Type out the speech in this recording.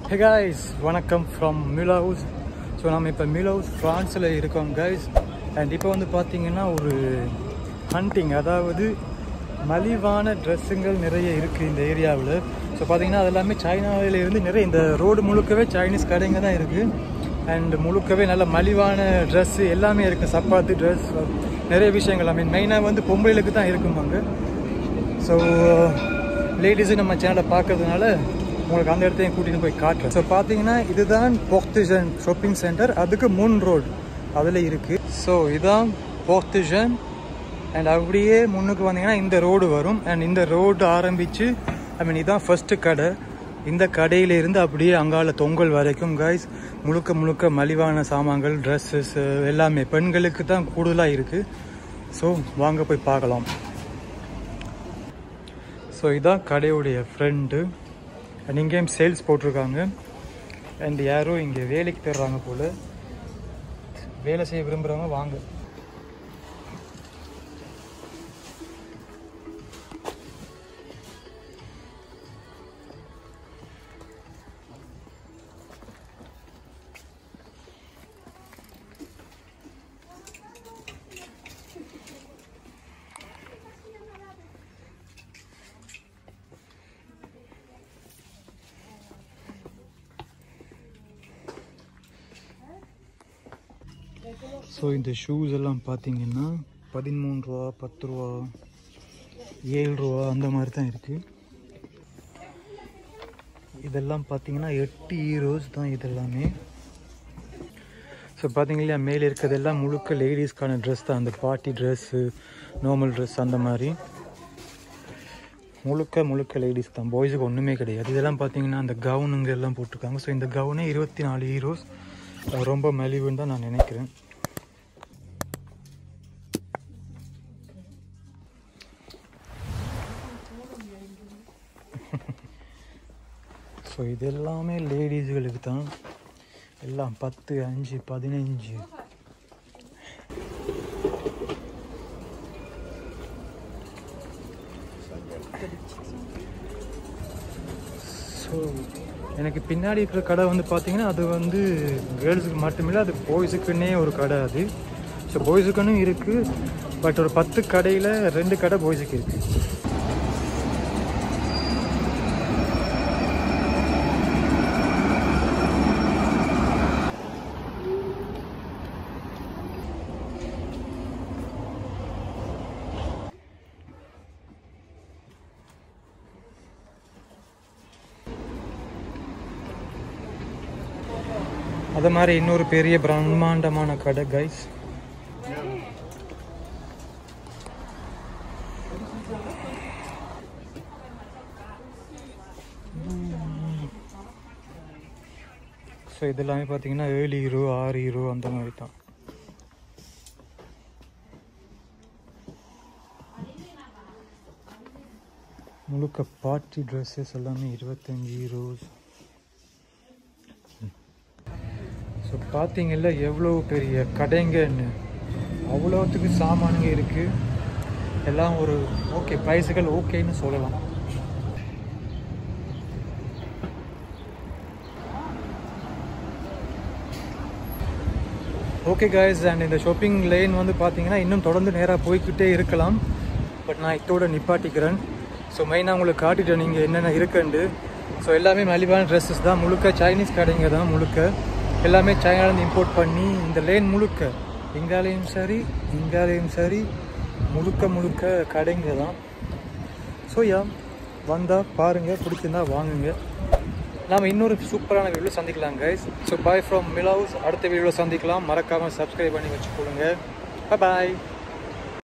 ஹே guys வணக்கம் from மிலவுஸ் so நம்ம இப்போ மிலவுஸ் ஃப்ரான்ஸில் இருக்கோம் கைஸ் அண்ட் இப்போ வந்து பார்த்தீங்கன்னா ஒரு ஹண்டிங் அதாவது மலிவான ட்ரெஸ்ஸுங்கள் நிறைய இருக்குது இந்த ஏரியாவில் ஸோ பார்த்தீங்கன்னா அது எல்லாமே சைனாவில இருந்து நிறைய இந்த ரோடு முழுக்கவே சைனீஸ் கடைங்க தான் இருக்குது அண்ட் முழுக்கவே நல்ல மலிவான ட்ரெஸ்ஸு எல்லாமே இருக்குது சப்பாத்து ட்ரெஸ் நிறைய விஷயங்கள் ஐ மீன் மெயினாக வந்து பொம்பளைகளுக்கு தான் இருக்குமாங்க ஸோ லேடிஸு நம்ம சேனலை பார்க்கறதுனால உங்களுக்கு அந்த இடத்தையும் கூட்டிகிட்டு போய் காட்டுறேன் ஸோ பார்த்தீங்கன்னா இதுதான் போக்திஜன் ஷாப்பிங் சென்டர் அதுக்கு முன் ரோடு அதில் இருக்குது ஸோ இதான் போக்திஜன் அண்ட் அப்படியே முன்னுக்கு வந்தீங்கன்னா இந்த ரோடு வரும் அண்ட் இந்த ரோடு ஆரம்பித்து ஐ மீன் இதான் ஃபஸ்ட்டு கடை இந்த கடையில இருந்து அப்படியே அங்கால தொங்கல் வரைக்கும் கைஸ் முழுக்க முழுக்க மலிவான சாமான்கள் ட்ரெஸ்ஸஸ் எல்லாமே பெண்களுக்கு தான் கூடுதலாக இருக்குது ஸோ வாங்க போய் பார்க்கலாம் ஸோ இதான் கடையுடைய ஃப்ரெண்டு அண்ட் இங்கேயும் சேல்ஸ் போட்டிருக்காங்க அண்ட் யாரோ இங்கே வேலைக்கு தர்றாங்க போல் வேலை செய்ய விரும்புகிறவங்க வாங்க ஸோ இந்த ஷூஸ் எல்லாம் பார்த்தீங்கன்னா பதிமூணு ரூபா பத்து ரூபா ஏழு ரூபா அந்த மாதிரி தான் இருக்குது இதெல்லாம் பார்த்தீங்கன்னா எட்டு ஹீரோஸ் தான் இதெல்லாமே ஸோ பார்த்தீங்களா மேலே இருக்கிறதெல்லாம் முழுக்க லேடிஸ்க்கான ட்ரெஸ் தான் அந்த பார்ட்டி ட்ரெஸ்ஸு நார்மல் ட்ரெஸ் அந்த மாதிரி முழுக்க முழுக்க லேடிஸ் தான் பாய்ஸுக்கு ஒன்றுமே கிடையாது இதெல்லாம் பார்த்தீங்கன்னா அந்த கவுனுங்க எல்லாம் போட்டிருக்காங்க ஸோ இந்த கவுனே இருபத்தி நாலு ஹீரோஸ் ரொம்ப மலிவுன்னு தான் நான் நினைக்கிறேன் ஸோ இது எல்லாமே லேடிஸ்களுக்கு தான் எல்லாம் பத்து அஞ்சு பதினஞ்சு ஸோ எனக்கு பின்னாடி இருக்கிற கடை வந்து பார்த்தீங்கன்னா அது வந்து கேர்ள்ஸுக்கு மட்டுமில்லை அது பாய்ஸுக்குன்னே ஒரு கடை அது ஸோ பாய்ஸுக்குன்னு இருக்குது பட் ஒரு பத்து கடையில் ரெண்டு கடை பாய்ஸுக்கு இருக்குது அது மாதிரி இன்னொரு பெரிய பிரம்மாண்டமான கடை கைஸ் ஸோ இதெல்லாமே பார்த்தீங்கன்னா ஏழு ஹீரோ ஆறு ஹீரோ அந்த மாதிரி தான் முழுக்க பார்ட்டி ட்ரெஸ்ஸஸ் எல்லாமே இருபத்தஞ்சி ஹீரோஸ் ஸோ பார்த்தீங்கல்ல எவ்வளோ பெரிய கடைங்கன்னு அவ்வளோத்துக்கு சாமானுங்க இருக்குது எல்லாம் ஒரு ஓகே ப்ரைஸுகள் ஓகேன்னு சொல்லலாம் ஓகே கைஸ் அண்ட் இந்த ஷாப்பிங் லைன் வந்து பார்த்தீங்கன்னா இன்னும் தொடர்ந்து நேராக போய்கிட்டே இருக்கலாம் பட் நான் இதோட நிப்பாட்டிக்கிறேன் ஸோ மெயினாக உங்களுக்கு காட்டிட்டேன் நீங்கள் என்னென்ன இருக்குண்டு ஸோ எல்லாமே மலிவான ட்ரெஸ்ஸஸ் தான் முழுக்க சைனீஸ் கடைங்க தான் முழுக்க எல்லாமே சைனாலேருந்து இம்போர்ட் பண்ணி இந்த லேன் முழுக்க இங்காலையும் சரி இங்காலையும் சரி முழுக்க முழுக்க கடைங்க தான் ஸோ யா வந்தால் பாருங்கள் பிடிச்சிருந்தா வாங்குங்க நாம் இன்னொரு சூப்பரான வீடியோ சந்திக்கலாம் கைஸ் ஸோ பாய் ஃப்ரம் மிலவுஸ் அடுத்த வீடியோவில் சந்திக்கலாம் மறக்காமல் சப்ஸ்கிரைப் பண்ணி வச்சுக்கொள்ளுங்க பாய்